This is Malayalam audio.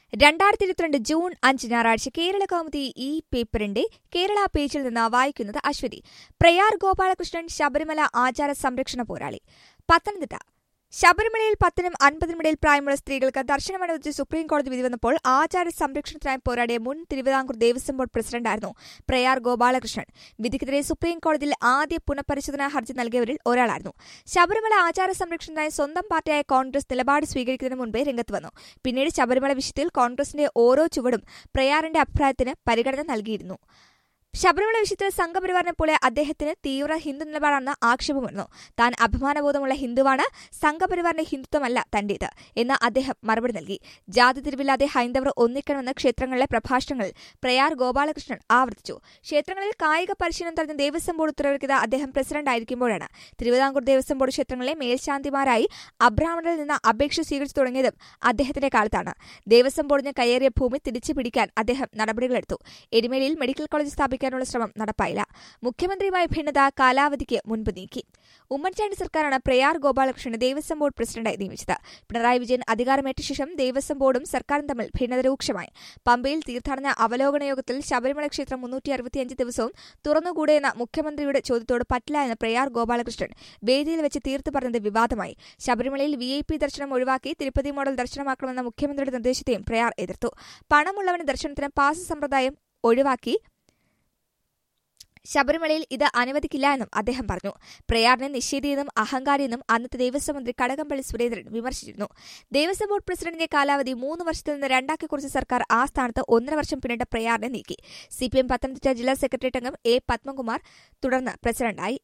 രണ്ടായിരത്തി ഇരുപത്തിരണ്ട് ജൂൺ അഞ്ച് ഞായറാഴ്ച കേരള കൗമുദി ഈ പേപ്പറിന്റെ കേരള പേജിൽ നിന്ന് വായിക്കുന്നത് അശ്വതി പ്രയാർ ഗോപാലകൃഷ്ണൻ ശബരിമല ആചാര സംരക്ഷണ പോരാളി പത്തനംതിട്ട ശബരിമലയിൽ പത്തിനും അൻപതിനും ഇടയിൽ പ്രായമുള്ള സ്ത്രീകൾക്ക് ദർശനം അനുവദിച്ച് സുപ്രീം കോടതി വിധി വന്നപ്പോൾ ആചാര സംരക്ഷണത്തിനായി പോരാടിയ മുൻ തിരുവിതാംകൂർ ദേവസ്വം ബോർഡ് പ്രസിഡന്റായിരുന്നു പ്രയാർ ഗോപാലകൃഷ്ണൻ വിധിക്കെതിരെ സുപ്രീം കോടതിയിൽ ആദ്യ പുനഃപരിശോധനാ ഹർജി നൽകിയവരിൽ ഒരാളായിരുന്നു ശബരിമല ആചാര സംരക്ഷണത്തിനായി സ്വന്തം പാർട്ടിയായ കോൺഗ്രസ് നിലപാട് സ്വീകരിക്കുന്നതിന് മുൻപേ രംഗത്ത് വന്നു പിന്നീട് ശബരിമല വിഷയത്തിൽ കോൺഗ്രസിന്റെ ഓരോ ചുവടും പ്രയാറിന്റെ അഭിപ്രായത്തിന് പരിഗണന നൽകിയിരുന്നു ശബരിമല വിഷയത്തിൽ സംഘപരിവാറിനെ പോലെ അദ്ദേഹത്തിന് തീവ്ര ഹിന്ദു നിലപാടാണെന്ന് ആക്ഷേപമുയർന്നു താൻ അഭിമാനബോധമുള്ള ഹിന്ദുവാണ് സംഘപരിവാറിന്റെ ഹിന്ദുത്വമല്ല തന്റേത് എന്ന് അദ്ദേഹം മറുപടി നൽകി ജാതി തിരിവില്ലാതെ ഹൈന്ദവർ ഒന്നിക്കണമെന്ന് ക്ഷേത്രങ്ങളിലെ പ്രഭാഷണങ്ങളിൽ പ്രയാർ ഗോപാലകൃഷ്ണൻ ആവർത്തിച്ചു ക്ഷേത്രങ്ങളിൽ കായിക പരിശീലനം തടഞ്ഞ ദേവസ്വം ബോർഡ് ഉത്തരവിറക്കിയത് അദ്ദേഹം പ്രസിഡന്റ് ആയിരിക്കുമ്പോഴാണ് തിരുവിതാംകൂർ ദേവസ്വം ബോർഡ് ക്ഷേത്രങ്ങളിലെ മേൽശാന്തിമാരായി അബ്രാഹ്മണരിൽ നിന്ന് അപേക്ഷ സ്വീകരിച്ചു തുടങ്ങിയതും അദ്ദേഹത്തിന്റെ കാലത്താണ് ദേവസ്വം ബോർഡിന് കയ്യേറിയ ഭൂമി തിരിച്ചു പിടിക്കാൻ അദ്ദേഹം നടപടികളെടുത്തു എരുമേലിയിൽ മെഡിക്കൽ കോളേജ് സ്ഥാപിക്കാനുള്ള ശ്രമം നടപ്പായില്ല മുഖ്യമന്ത്രിയുമായ ഭിന്നത കാലാവധിക്ക് മുൻപ് നീക്കി ഉമ്മൻചാണ്ടി സർക്കാരാണ് പ്രയാർ ഗോപാലകൃഷ്ണനെ ദേവസ്വം ബോർഡ് പ്രസിഡന്റായി നിയമിച്ചത് പിണറായി വിജയൻ അധികാരമേറ്റ ശേഷം ദേവസ്വം ബോർഡും സർക്കാരും തമ്മിൽ ഭിന്നത രൂക്ഷമായി പമ്പയിൽ തീർത്ഥാടന അവലോകന യോഗത്തിൽ ശബരിമല ക്ഷേത്രം മുന്നൂറ്റി അറുപത്തിയഞ്ച് ദിവസവും തുറന്നുകൂടെയെന്ന മുഖ്യമന്ത്രിയുടെ ചോദ്യത്തോട് പറ്റില്ല എന്ന് പ്രയാർ ഗോപാലകൃഷ്ണൻ വേദിയിൽ വെച്ച് തീർത്തു പറഞ്ഞത് വിവാദമായി ശബരിമലയിൽ വി ഐ പി ദർശനം ഒഴിവാക്കി തിരുപ്പതി മോഡൽ ദർശനമാക്കണമെന്ന മുഖ്യമന്ത്രിയുടെ നിർദ്ദേശത്തെയും പ്രയാർ എതിർത്തു പണമുള്ളവന് ദർശനത്തിന് പാസ് സമ്പ്രദായം ഒഴിവാക്കി ശബരിമലയിൽ ഇത് അനുവദിക്കില്ല എന്നും അദ്ദേഹം പറഞ്ഞു പ്രയാറിനെ നിഷേധിയെന്നും അഹങ്കാരിയെന്നും അന്നത്തെ ദേവസ്വം മന്ത്രി കടകംപള്ളി സുരേന്ദ്രൻ വിമർശിച്ചിരുന്നു ദേവസ്വം ബോർഡ് പ്രസിഡന്റിന്റെ കാലാവധി മൂന്ന് വർഷത്തിൽ നിന്ന് രണ്ടാക്കി കുറിച്ച സർക്കാർ ആ സ്ഥാനത്ത് ഒന്നര വർഷം പിന്നിട്ട പ്രയാറിനെ നീക്കി സിപിഎം പത്തനംതിട്ട ജില്ലാ സെക്രട്ടേറിയറ്റ് അംഗം എ പത്മകുമാർ തുടർന്ന് പ്രസിഡന്റായി